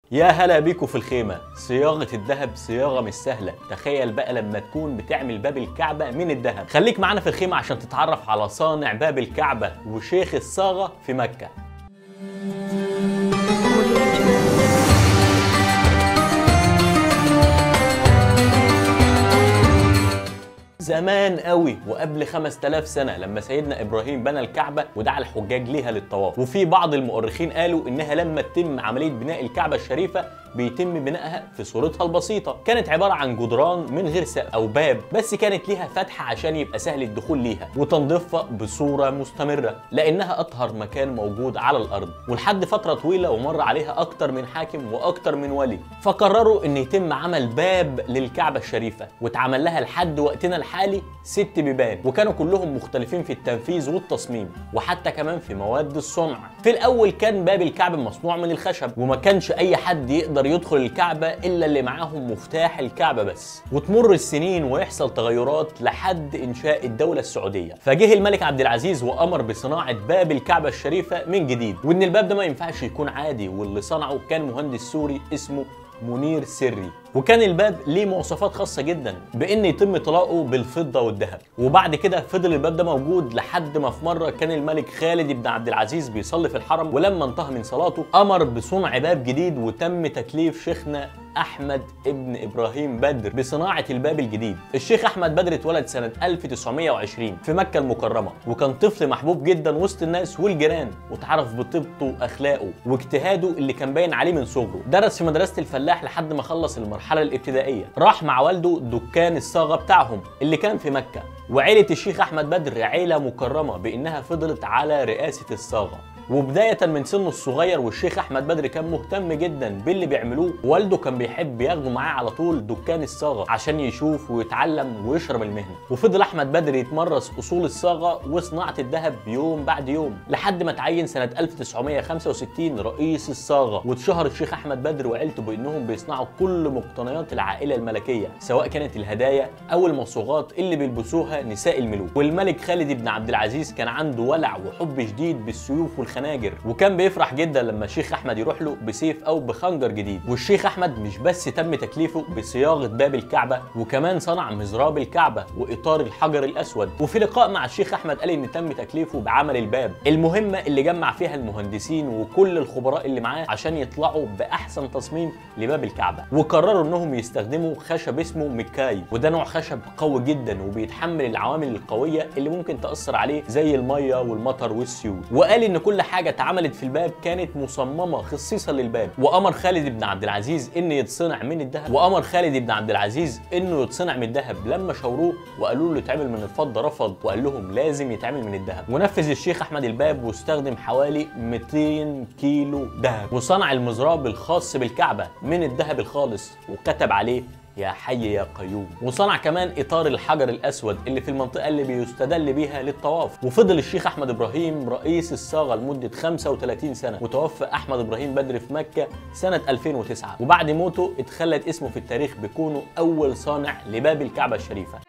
يا هلا بيكم في الخيمة صياغة الذهب صياغة مش سهلة تخيل بقى لما تكون بتعمل باب الكعبة من الذهب خليك معانا في الخيمة عشان تتعرف على صانع باب الكعبة وشيخ الصاغة في مكة زمان قوي وقبل 5000 سنه لما سيدنا ابراهيم بنى الكعبه ودعا الحجاج ليها للطواف وفي بعض المؤرخين قالوا انها لما تتم عمليه بناء الكعبه الشريفه بيتم بنائها في صورتها البسيطه كانت عباره عن جدران من غير سقف او باب بس كانت ليها فتحه عشان يبقى سهل الدخول ليها وتنظيفها بصوره مستمره لانها اطهر مكان موجود على الارض ولحد فتره طويله ومر عليها اكتر من حاكم واكتر من ولي فقرروا ان يتم عمل باب للكعبه الشريفه واتعمل لها لحد وقتنا الحالي ست بيبان وكانوا كلهم مختلفين في التنفيذ والتصميم وحتى كمان في مواد الصنع في الاول كان باب الكعبه مصنوع من الخشب وما كانش اي حد يقدر يدخل الكعبه الا اللي معاهم مفتاح الكعبه بس وتمر السنين ويحصل تغيرات لحد انشاء الدوله السعوديه فجه الملك عبد العزيز وامر بصناعه باب الكعبه الشريفه من جديد وان الباب ده ما ينفعش يكون عادي واللي صنعه كان مهندس سوري اسمه منير سري وكان الباب ليه مواصفات خاصة جدا بإن يتم طلاقه بالفضة والذهب وبعد كده فضل الباب ده موجود لحد ما في مرة كان الملك خالد بن عبد العزيز بيصلي في الحرم ولما انتهى من صلاته أمر بصنع باب جديد وتم تكليف شيخنا احمد ابن ابراهيم بدر بصناعه الباب الجديد الشيخ احمد بدر اتولد سنه 1920 في مكه المكرمه وكان طفل محبوب جدا وسط الناس والجيران واتعرف بطيبته واخلاقه واجتهاده اللي كان باين عليه من صغره درس في مدرسه الفلاح لحد ما خلص المرحله الابتدائيه راح مع والده دكان الصاغه بتاعهم اللي كان في مكه وعيله الشيخ احمد بدر عيله مكرمه بانها فضلت على رئاسه الصاغه وبداية من سنه الصغير والشيخ أحمد بدر كان مهتم جدا باللي بيعملوه والده كان بيحب ياخده معاه على طول دكان الصاغة عشان يشوف ويتعلم ويشرب المهنة وفضل أحمد بدر يتمرس أصول الصاغة وصناعة الذهب يوم بعد يوم لحد ما تعين سنة 1965 رئيس الصاغة واتشهر الشيخ أحمد بدر وعيلته بأنهم بيصنعوا كل مقتنيات العائلة الملكية سواء كانت الهدايا أو المصوغات اللي بيلبسوها نساء الملوك والملك خالد بن عبد العزيز كان عنده ولع وحب شديد بالسيوف والخناجر الخناجر وكان بيفرح جدا لما الشيخ احمد يروح له بسيف او بخنجر جديد والشيخ احمد مش بس تم تكليفه بصياغه باب الكعبه وكمان صنع مزراب الكعبه واطار الحجر الاسود وفي لقاء مع الشيخ احمد قال ان تم تكليفه بعمل الباب المهمه اللي جمع فيها المهندسين وكل الخبراء اللي معاه عشان يطلعوا باحسن تصميم لباب الكعبه وقرروا انهم يستخدموا خشب اسمه مكاي وده نوع خشب قوي جدا وبيتحمل العوامل القويه اللي ممكن تاثر عليه زي الميه والمطر والسيول وقال ان كل حاجه اتعملت في الباب كانت مصممه خصيصا للباب وامر خالد بن عبد العزيز ان يتصنع من الذهب وامر خالد بن عبد العزيز انه يتصنع من الذهب لما شاوروه وقالوا له يتعمل من الفضه رفض وقال لهم لازم يتعمل من الذهب ونفذ الشيخ احمد الباب واستخدم حوالي 200 كيلو ذهب وصنع المزراب الخاص بالكعبه من الذهب الخالص وكتب عليه يا حي يا قيوم وصنع كمان اطار الحجر الاسود اللي في المنطقه اللي بيستدل بيها للطواف وفضل الشيخ احمد ابراهيم رئيس الصاغه لمده 35 سنه وتوفى احمد ابراهيم بدر في مكه سنه 2009 وبعد موته اتخلد اسمه في التاريخ بكونه اول صانع لباب الكعبه الشريفه